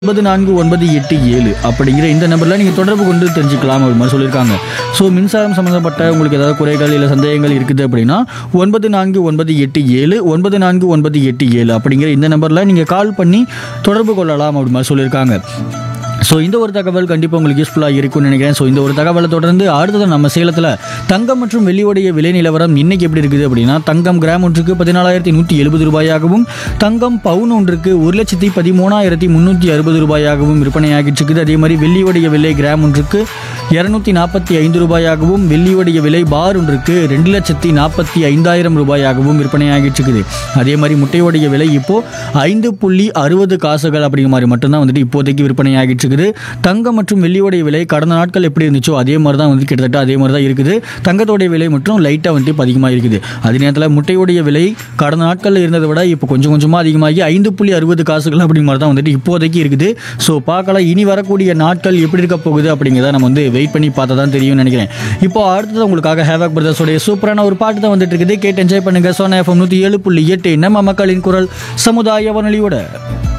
ஒன்பது நான்கு ஒன்பது எட்டு ஏழு அப்படிங்கிற இந்த நம்பரில் நீங்கள் தொடர்பு கொண்டு தெரிஞ்சுக்கலாம் அப்படி மாதிரி சொல்லியிருக்காங்க ஸோ மின்சாரம் சம்மந்தப்பட்ட உங்களுக்கு ஏதாவது குறைகள் இல்லை சந்தேகங்கள் இருக்குது அப்படின்னா ஒன்பது நான்கு ஒன்பது எட்டு ஏழு ஒன்பது நான்கு ஒன்பது எட்டு ஏழு அப்படிங்கிற இந்த நம்பரில் நீங்கள் கால் பண்ணி தொடர்பு கொள்ளலாம் அப்படி மாதிரி சொல்லியிருக்காங்க ஸோ இந்த ஒரு தகவல் கண்டிப்பாக உங்களுக்கு யூஸ்ஃபுல்லாக இருக்கும்னு நினைக்கிறேன் ஸோ இந்த ஒரு தகவலை தொடர்ந்து அடுத்தது நம்ம சேலத்தில் தங்கம் மற்றும் வெள்ளியுடைய விலை நிலவரம் இன்னைக்கு எப்படி இருக்குது அப்படின்னா தங்கம் கிராம் ஒன்றுக்கு பதினாலாயிரத்தி நூற்றி எழுபது ரூபாயாகவும் தங்கம் பவுன் ஒன்றுக்கு ஒரு லட்சத்தி பதிமூணாயிரத்தி முந்நூற்றி அறுபது ரூபாயாகவும் விற்பனையாகிட்டு இருக்குது அதே மாதிரி வெள்ளியுடைய விலை கிராம் ஒன்றுக்கு இரநூத்தி நாற்பத்தி ஐந்து ரூபாயாகவும் வெள்ளியுடைய விலை பார் ஒன்றுக்கு ரெண்டு லட்சத்தி நாற்பத்தி ஐந்தாயிரம் ரூபாயாகவும் விற்பனையாகிட்டு இருக்குது அதே மாதிரி முட்டையுடைய விலை இப்போ ஐந்து புள்ளி அறுபது காசுகள் அப்படிங்கிற மாதிரி மட்டும்தான் வந்துட்டு இப்போதைக்கு விற்பனையாகிட்டு இருக்குது தங்கம் மற்றும் வெள்ளியோடைய விலை கடந்த நாட்கள் எப்படி இருந்துச்சோ அதே மாதிரி தான் வந்து கிட்டத்தட்ட அதே மாதிரி தான் இருக்குது தங்கத்தோடைய விலை மட்டும் லைட்டாக வந்துட்டு இப்போ அதிகமாக இருக்குது அதே நேரத்தில் முட்டையுடைய விலை கடந்த நாட்களில் இருந்ததை விட இப்போ கொஞ்சம் கொஞ்சமாக அதிகமாகி ஐந்து புள்ளி அறுபது காசுகள் அப்படிங்கிற மாதிரி தான் வந்துட்டு இப்போதைக்கு இருக்குது ஸோ பார்க்கலாம் இனி வரக்கூடிய நாட்கள் எப்படி இருக்க போகுது அப்படிங்கிறத நம்ம வந்து வெயிட் பண்ணி பார்த்தா தான் தெரியும்னு நினைக்கிறேன் இப்போ அடுத்தது உங்களுக்காக ஹேவாக் பிரதர்ஸோடைய சூப்பரான ஒரு பாட்டு தான் வந்துட்டு இருக்குது கேட்டு என்ஜாய் பண்ணுங்க சோனா எஃப்எம் நூற்றி ஏழு புள்ளி எட்டு நம்ம மக்களின் குரல் சமுதாய வானொலியோட